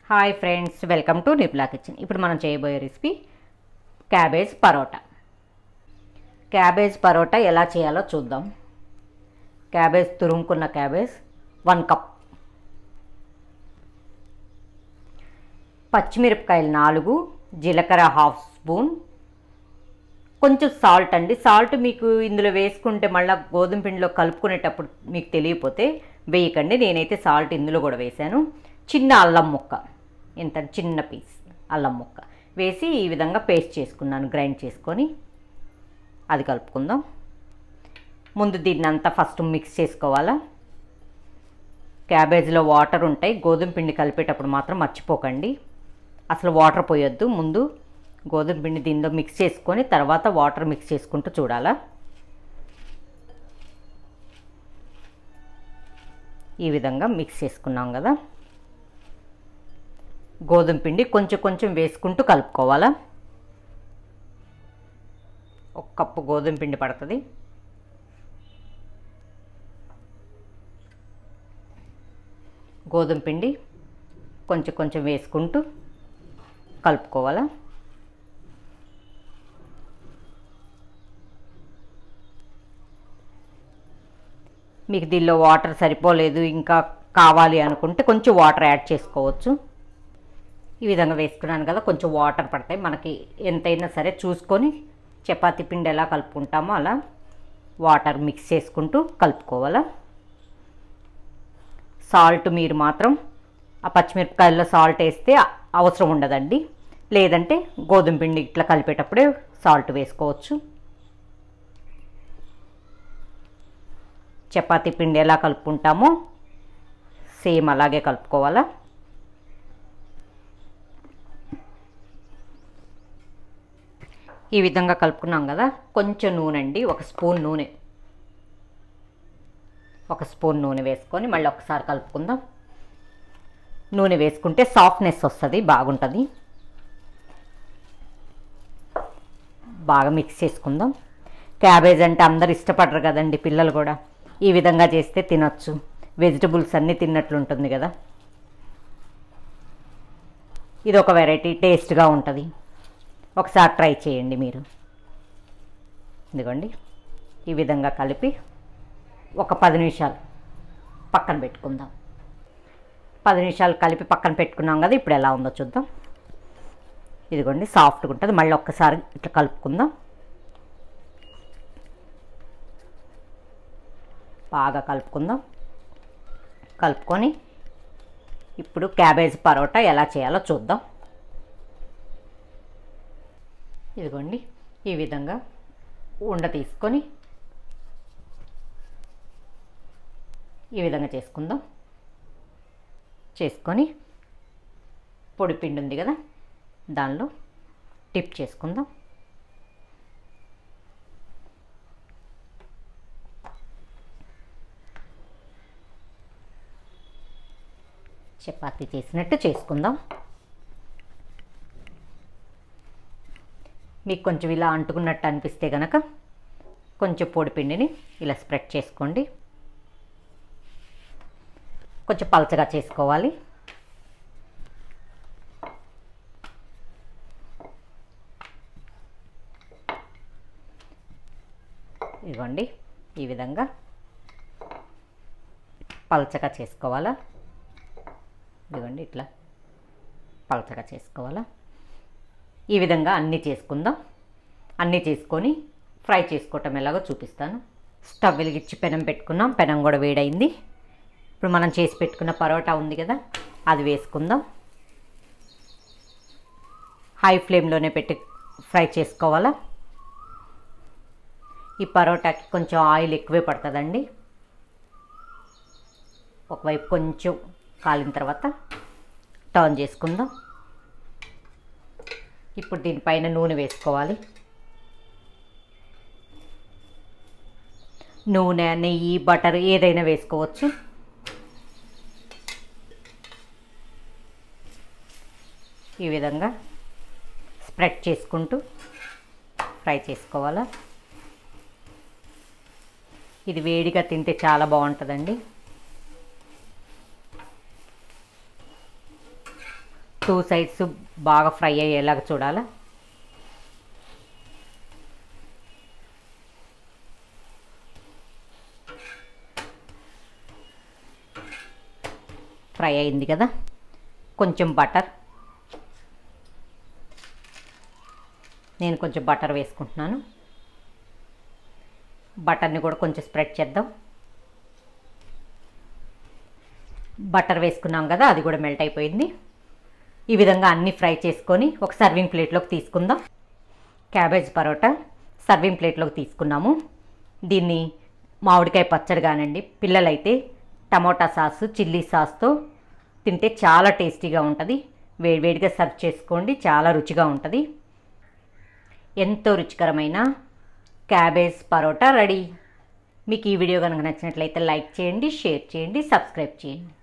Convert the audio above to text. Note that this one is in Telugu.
హాయ్ ఫ్రెండ్స్ వెల్కమ్ టు నిప్లా కిచెన్ ఇప్పుడు మనం చేయబోయే recipe cabbage parota cabbage parota ఎలా చేయాలో చూద్దాం క్యాబేజ్ తురుముకున్న క్యాబేజ్ వన్ కప్ పచ్చిమిరపకాయలు నాలుగు జీలకర్ర హాఫ్ స్పూన్ కొంచెం సాల్ట్ అండి సాల్ట్ మీకు ఇందులో వేసుకుంటే మళ్ళీ గోధుమ పిండిలో కలుపుకునేటప్పుడు మీకు తెలియపోతే వేయకండి నేనైతే సాల్ట్ ఇందులో కూడా వేశాను చిన్న అల్లం ముక్క ఇంత చిన్న పీస్ అల్లం ముక్క వేసి ఈ విధంగా పేస్ట్ చేసుకున్నాను గ్రైండ్ చేసుకొని అది కలుపుకుందాం ముందు దీన్ని అంతా ఫస్ట్ మిక్స్ చేసుకోవాలా క్యాబేజీలో వాటర్ ఉంటాయి గోధుమ పిండి కలిపేటప్పుడు మాత్రం మర్చిపోకండి అసలు వాటర్ పోయొద్దు ముందు గోధుమ పిండి దీనిలో మిక్స్ చేసుకొని తర్వాత వాటర్ మిక్స్ చేసుకుంటూ చూడాలా ఈ విధంగా మిక్స్ చేసుకున్నాం కదా గోధుమ పిండి కొంచెం కొంచెం వేసుకుంటూ కలుపుకోవాలా ఒక కప్పు గోధుమ పిండి పడుతుంది గోధుమ పిండి కొంచెం కొంచెం వేసుకుంటూ కలుపుకోవాలా మీకు దీనిలో వాటర్ సరిపోలేదు ఇంకా కావాలి అనుకుంటే కొంచెం వాటర్ యాడ్ చేసుకోవచ్చు ఈ విధంగా వేసుకున్నాను కదా కొంచెం వాటర్ పడతాయి మనకి ఎంతైనా సరే చూసుకొని చపాతీ పిండి ఎలా కలుపుకుంటామో అలా వాటర్ మిక్స్ చేసుకుంటూ కలుపుకోవాలా సాల్ట్ మీరు మాత్రం ఆ పచ్చిమిరపకాయల్లో సాల్ట్ వేస్తే అవసరం ఉండదండి లేదంటే గోధుమ పిండి ఇట్లా కలిపేటప్పుడే సాల్ట్ వేసుకోవచ్చు చపాతీ పిండి ఎలా కలుపుకుంటామో సేమ్ అలాగే కలుపుకోవాలా ఈ విధంగా కలుపుకున్నాం కదా కొంచెం నూనె అండి ఒక స్పూన్ నూనె ఒక స్పూన్ నూనె వేసుకొని మళ్ళీ ఒకసారి కలుపుకుందాం నూనె వేసుకుంటే సాఫ్ట్నెస్ వస్తుంది బాగుంటుంది బాగా మిక్స్ చేసుకుందాం క్యాబేజ్ అంటే అందరు ఇష్టపడరు కదండి పిల్లలు కూడా ఈ విధంగా చేస్తే తినొచ్చు వెజిటబుల్స్ అన్నీ తిన్నట్లు ఉంటుంది కదా ఇది ఒక వెరైటీ టేస్ట్గా ఉంటుంది ఒకసారి ట్రై చేయండి మీరు ఇదిగోండి ఈ విధంగా కలిపి ఒక పది నిమిషాలు పక్కన పెట్టుకుందాం పది నిమిషాలు కలిపి పక్కన పెట్టుకున్నాం కదా ఇప్పుడు ఎలా ఉందో చూద్దాం ఇదిగోండి సాఫ్ట్గా ఉంటుంది మళ్ళీ ఒక్కసారి ఇట్లా కలుపుకుందాం బాగా కలుపుకుందాం కలుపుకొని ఇప్పుడు క్యాబేజ్ పరోటా ఎలా చేయాలో చూద్దాం ఇదిగోండి ఈ విధంగా ఉండ తీసుకొని ఈ విధంగా చేసుకుందాం చేసుకొని పొడి పిండి ఉంది కదా దానిలో టిప్ చేసుకుందాం చపాతీ చేసినట్టు చేసుకుందాం మీకు కొంచెం ఇలా అంటుకున్నట్టు అనిపిస్తే కనుక కొంచెం పొడి పిండిని ఇలా స్ప్రెడ్ చేసుకోండి కొంచెం పలచగా చేసుకోవాలి ఇదిగోండి ఈ విధంగా పలచగా చేసుకోవాలా ఇదిగోండి ఇట్లా పలచగా చేసుకోవాలా ఈ విధంగా అన్నీ చేసుకుందాం అన్నీ చేసుకొని ఫ్రై చేసుకోవటం ఎలాగో చూపిస్తాను స్టవ్ వెలిగించి పెనం పెట్టుకున్నాం పెనం కూడా వేడైంది ఇప్పుడు మనం చేసి పెట్టుకున్న పరోటా ఉంది కదా అది వేసుకుందాం హై ఫ్లేమ్లోనే పెట్టి ఫ్రై చేసుకోవాలా ఈ పరోటాకి కొంచెం ఆయిల్ ఎక్కువే పడుతుందండి ఒకవైపు కొంచెం కాలిన తర్వాత టర్న్ చేసుకుందాం ఇప్పుడు దీనిపైన నూనె వేసుకోవాలి నూనె నెయ్యి బటర్ ఏదైనా వేసుకోవచ్చు ఈ విధంగా స్ప్రెడ్ చేసుకుంటూ ఫ్రై చేసుకోవాలా ఇది వేడిగా తింటే చాలా బాగుంటుందండి టూ సైడ్స్ బాగా ఫ్రై అయ్యేలాగా చూడాలా ఫ్రై అయింది కదా కొంచెం బటర్ నేను కొంచెం బటర్ వేసుకుంటున్నాను బటర్ని కూడా కొంచెం స్ప్రెడ్ చేద్దాం బటర్ వేసుకున్నాం కదా అది కూడా మెల్ట్ అయిపోయింది ఈ విధంగా అన్నీ ఫ్రై చేసుకొని ఒక సర్వింగ్ ప్లేట్లోకి తీసుకుందాం క్యాబేజ్ పరోటా సర్వింగ్ ప్లేట్లోకి తీసుకున్నాము దీన్ని మామిడికాయ పచ్చడి కానండి పిల్లలైతే టమోటా సాసు చిల్లీ సాస్తో తింటే చాలా టేస్టీగా ఉంటుంది వేడివేడిగా సర్వ్ చేసుకోండి చాలా రుచిగా ఉంటుంది ఎంతో రుచికరమైన క్యాబేజ్ పరోటా రెడీ మీకు ఈ వీడియో కనుక నచ్చినట్లయితే లైక్ చేయండి షేర్ చేయండి సబ్స్క్రైబ్ చేయండి